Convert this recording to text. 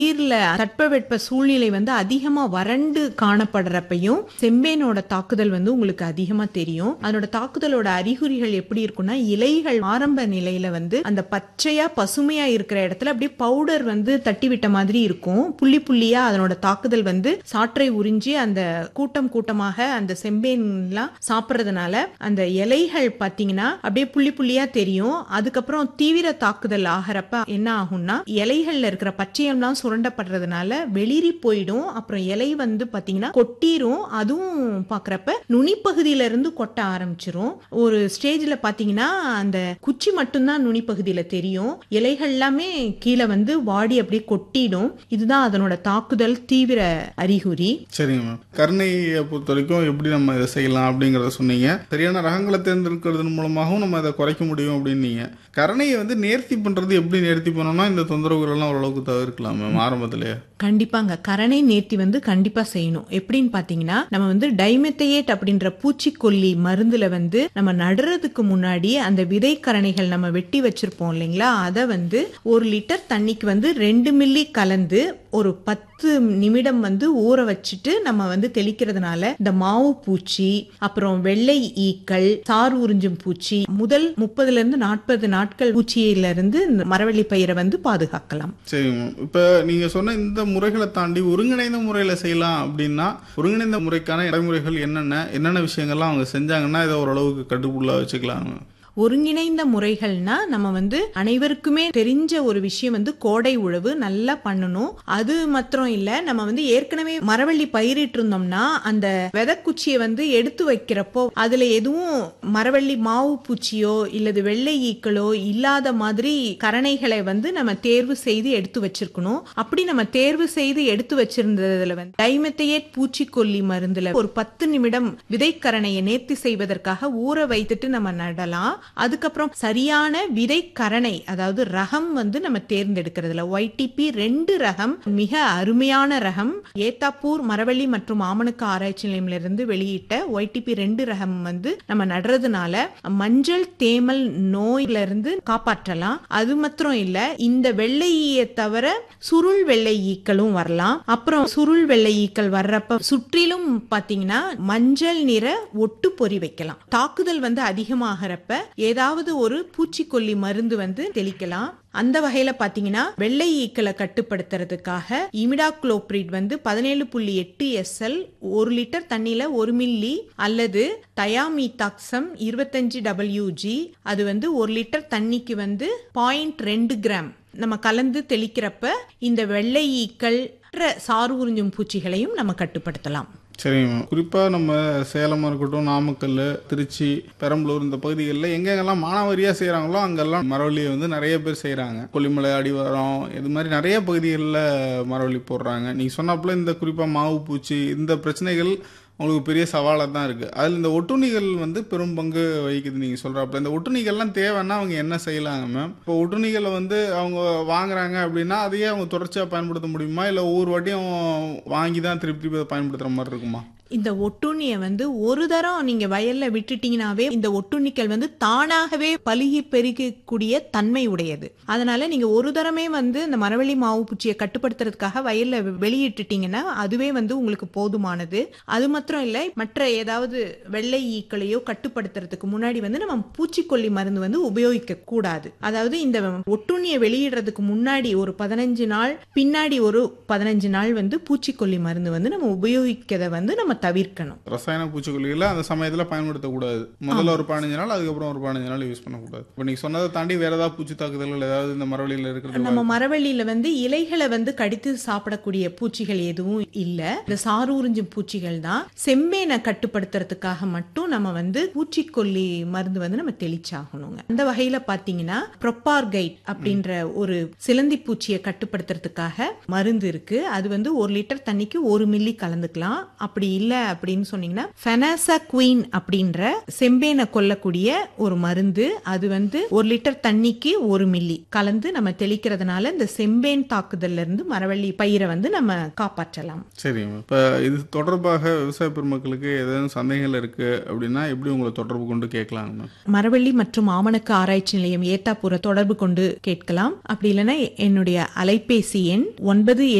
நீர்ல தட்பவெட்ப சூழ்நிலை வந்து அதிகமா வறண்டு காணப்படுறப்பையும் செம்பேனோட தாக்குதல் வந்து உங்களுக்கு அதிகமா தெரியும் அதனோட தாக்குதலோட அறிகுறிகள் எப்படி இருக்கும்னா இலைகள் ஆரம்ப நிலையில வந்து அந்த பச்சையா பசுமையா இருக்கிற இடத்துல அப்படியே பவுடர் வந்து தட்டி விட்ட மாதிரி இருக்கும் புள்ளி புள்ளியா அதனோட தாக்குதல் வந்து சாற்றை உறிஞ்சி அந்த கூட்டம் கூட்டமாக அந்த செம்பேன்லாம் சாப்பிட்றதுனால அந்த இலைகள் பாத்தீங்கன்னா அப்படியே புள்ளி புள்ளியா தெரியும் அதுக்கப்புறம் தீவிர தாக்குதல் ஆகிறப்ப என்ன ஆகும்னா இலைகள்ல இருக்கிற பச்சையம்லாம் சுரண்டப்படுறதுனால வெளிரி போயிடும் அப்புறம் இலை வந்து பாத்தீங்கன்னா கொட்டிரும் அதுவும் பாக்குறப்ப நுனிப்பகுதியில இருந்து கொட்ட ஆரம்பிச்சிரும் ஒரு ஸ்டேஜ்ல பாத்தீங்கன்னா அந்த குச்சி மட்டும்தான் நுனிப்பகுதியில தெரியும் இலைகள் எல்லாமே கீழே வந்து வாடி அப்படியே கொட்டிடும் இதுதான் அதனோட தாக்குதல் தீவிர அறிகுறி சரிங்க மேம் கருணையை பொறுத்த வரைக்கும் எப்படி நம்ம இதை செய்யலாம் அப்படிங்கிறத சொன்னீங்க சரியான ரகங்களை தேர்ந்தெடுக்கிறதன் மூலமாகவும் நம்ம அதை குறைக்க முடியும் அப்படின்னீங்க கருணையை வந்து நேர்த்தி பண்றது எப்படி நேர்த்தி பண்ணோம்னா இந்த தொந்தரவுகள் எல்லாம் ஓரளவுக்கு தவிர்க்கலாம் மேம் ஆரம்பத்திலேயே கண்டிப்பாங்க கரணை நேர்த்தி வந்து கண்டிப்பா செய்யணும் எப்படின்னு பாத்தீங்கன்னா நம்ம வந்து டைமெத்தையேட் அப்படின்ற பூச்சிக்கொல்லி மருந்துல வந்து நம்ம நடுறதுக்கு முன்னாடி அந்த விதை கரணைகள் நம்ம வெட்டி வச்சிருப்போம் இல்லைங்களா அதை வந்து ஒரு லிட்டர் தண்ணிக்கு வந்து ரெண்டு மில்லி கலந்து ஒரு பத்து நிமிடம் வந்து ஊற வச்சுட்டு நம்ம வந்து தெளிக்கிறதுனால இந்த மாவு பூச்சி அப்புறம் வெள்ளை ஈக்கள் சாறு உறிஞ்சும் பூச்சி முதல் முப்பதுல இருந்து நாற்பது நாட்கள் பூச்சியில இருந்து இந்த மரவள்ளி பயிரை வந்து பாதுகாக்கலாம் சரிங்க மேம் இப்போ நீங்க சொன்ன இந்த முறைகளை தாண்டி ஒருங்கிணைந்த முறையில செய்யலாம் அப்படின்னா ஒருங்கிணைந்த முறைக்கான நடைமுறைகள் என்னென்ன என்னென்ன விஷயங்கள்லாம் அவங்க செஞ்சாங்கன்னா இதை ஓரளவுக்கு கட்டுக்குள்ள வச்சுக்கலாம் ஒருங்கிணைந்த முறைகள்னா நம்ம வந்து அனைவருக்குமே தெரிஞ்ச ஒரு விஷயம் வந்து கோடை உழவு நல்லா பண்ணணும் அது மாத்திரம் இல்ல நம்ம வந்து ஏற்கனவே மரவள்ளி பயிரிட்டு இருந்தோம்னா அந்த விதக்குச்சியை வந்து எடுத்து வைக்கிறப்போ அதுல எதுவும் மரவள்ளி மாவு பூச்சியோ இல்லது வெள்ளை ஈக்களோ இல்லாத மாதிரி கரணைகளை வந்து நம்ம தேர்வு செய்து எடுத்து வச்சிருக்கணும் அப்படி நம்ம தேர்வு செய்து எடுத்து வச்சிருந்ததுல வந்து டைமெத்தையேட் பூச்சிக்கொல்லி மருந்துல ஒரு பத்து நிமிடம் விதைக்கரணையை நேர்த்தி செய்வதற்காக ஊற வைத்துட்டு நம்ம நடலாம் அதுக்கப்புறம் சரியான விதை கரணை அதாவது ரகம் வந்து நம்ம தேர்ந்தெடுக்கிறதுல ஒய்டிபி ரெண்டு ரகம் மிக அருமையான ரகம் ஏத்தாப்பூர் மரவள்ளி மற்றும் ஆமணுக்கு ஆராய்ச்சி நிலையமிலிருந்து வெளியிட்ட ஒய்டிபி ரெண்டு ரகம் வந்து நம்ம நடுறதுனால மஞ்சள் தேமல் நோயில இருந்து காப்பாற்றலாம் அது மாத்திரம் இல்ல இந்த வெள்ளை ஈயை தவிர சுருள் வெள்ளை ஈக்களும் வரலாம் அப்புறம் சுருள் வெள்ளை ஈக்கள் வர்றப்ப சுற்றிலும் பாத்தீங்கன்னா மஞ்சள் நிற ஒட்டு பொறி வைக்கலாம் தாக்குதல் வந்து அதிகமாகிறப்ப ஏதாவது ஒரு பூச்சிக்கொல்லி மருந்து வந்து தெளிக்கலாம் அந்த வகையில பாத்தீங்கன்னா வெள்ளை ஈக்களை கட்டுப்படுத்துறதுக்காக இமிடாக்ளோப்ரிட் வந்து பதினேழு புள்ளி எட்டு எஸ்எல் ஒரு லிட்டர் தண்ணியில ஒரு மில்லி அல்லது தயாமீதாக்சம் இருபத்தஞ்சு டபிள்யூஜி அது வந்து ஒரு லிட்டர் தண்ணிக்கு வந்து பாயிண்ட் ரெண்டு கிராம் நம்ம கலந்து தெளிக்கிறப்ப இந்த வெள்ளை ஈக்கள் சாறு உறிஞ்சும் பூச்சிகளையும் நம்ம கட்டுப்படுத்தலாம் சரிங்க மேம் குறிப்பாக நம்ம சேலமாக இருக்கட்டும் நாமக்கல் திருச்சி பெரம்பலூர் இந்த பகுதிகளில் எங்கெங்கெல்லாம் மானாவாரியாக செய்கிறாங்களோ அங்கெல்லாம் மரவள்ளியை வந்து நிறைய பேர் செய்கிறாங்க கொல்லிமலை அடிவாரம் இது மாதிரி நிறைய பகுதிகளில் மரவள்ளி போடுறாங்க நீங்கள் சொன்னாப்புல இந்த குறிப்பாக மாவு பூச்சி இந்த பிரச்சனைகள் உங்களுக்கு பெரிய சவாலாக தான் இருக்குது அதில் இந்த ஒட்டுண்ணிகள் வந்து பெரும் பங்கு வகிக்குது நீங்கள் சொல்கிறாப்புல இந்த ஒட்டுண்ணிகள்லாம் தேவைன்னா அவங்க என்ன செய்யலாங்க மேம் இப்போ ஒட்டுண்ணிகளை வந்து அவங்க வாங்குறாங்க அப்படின்னா அதையே அவங்க தொடர்ச்சியாக பயன்படுத்த முடியுமா இல்லை ஒவ்வொரு வாட்டியும் வாங்கி தான் திருப்பி திருப்பி அதை பயன்படுத்துகிற மாதிரி இருக்குமா இந்த ஒட்டுண்ணியை வந்து ஒரு தரம் நீங்க வயல்ல விட்டுட்டீங்கன்னாவே இந்த ஒட்டுண்ணிகள் வந்து தானாகவே பழுகி பெருகக்கூடிய தன்மை உடையது அதனால நீங்க ஒரு தரமே வந்து இந்த மரவள்ளி மாவு பூச்சியை கட்டுப்படுத்துறதுக்காக வயல்ல வெளியிட்டுட்டீங்கன்னா அதுவே வந்து உங்களுக்கு போதுமானது அது மாத்திரம் இல்லை மற்ற ஏதாவது வெள்ளை ஈக்களையோ கட்டுப்படுத்துறதுக்கு முன்னாடி வந்து நம்ம பூச்சிக்கொல்லி மருந்து வந்து உபயோகிக்க கூடாது அதாவது இந்த ஒட்டுண்ணியை வெளியிடுறதுக்கு முன்னாடி ஒரு பதினஞ்சு நாள் பின்னாடி ஒரு பதினஞ்சு நாள் வந்து பூச்சிக்கொல்லி மருந்து வந்து நம்ம உபயோகிக்கிறத வந்து நம்ம தவிர்க்கணும் ரசாயன பூச்சிக்கொல்லிகளை அந்த சமயத்தில் பயன்படுத்தக்கூடாது முதல்ல ஒரு பதினஞ்சு நாள் அதுக்கப்புறம் ஒரு பதினஞ்சு நாள் யூஸ் பண்ணக்கூடாது இப்போ நீங்கள் சொன்னதை தாண்டி வேற ஏதாவது பூச்சி தாக்குதல்கள் ஏதாவது இந்த மரவழியில் இருக்கிறது நம்ம மரவள்ளியில வந்து இலைகளை வந்து கடித்து சாப்பிடக்கூடிய பூச்சிகள் எதுவும் இல்ல இந்த சாறு உறிஞ்சும் பூச்சிகள் தான் செம்பேனை கட்டுப்படுத்துறதுக்காக மட்டும் நம்ம வந்து பூச்சிக்கொல்லி மருந்து வந்து நம்ம தெளிச்சாகணுங்க அந்த வகையில பாத்தீங்கன்னா ப்ரொப்பார்கைட் அப்படின்ற ஒரு சிலந்தி பூச்சியை கட்டுப்படுத்துறதுக்காக மருந்து இருக்கு அது வந்து ஒரு லிட்டர் தண்ணிக்கு ஒரு மில்லி கலந்துக்கலாம் அப்படி இல்ல இல்ல அப்படின்னு சொன்னீங்கன்னா ஃபெனாசா குயின் அப்படின்ற செம்பேனை கொல்லக்கூடிய ஒரு மருந்து அது வந்து ஒரு லிட்டர் தண்ணிக்கு ஒரு மில்லி கலந்து நம்ம தெளிக்கிறதுனால இந்த செம்பேன் தாக்குதல்ல இருந்து மரவள்ளி பயிரை வந்து நம்ம காப்பாற்றலாம் சரிங்க இப்போ இது தொடர்பாக விவசாய பெருமக்களுக்கு ஏதாவது சந்தேகங்கள் இருக்கு அப்படின்னா எப்படி உங்களை தொடர்பு கொண்டு கேட்கலாங்க மேம் மரவள்ளி மற்றும் ஆமணக்கு ஆராய்ச்சி நிலையம் ஏத்தாப்பூரை தொடர்பு கொண்டு கேட்கலாம் அப்படி இல்லைன்னா என்னுடைய அலைபேசி எண் ஒன்பது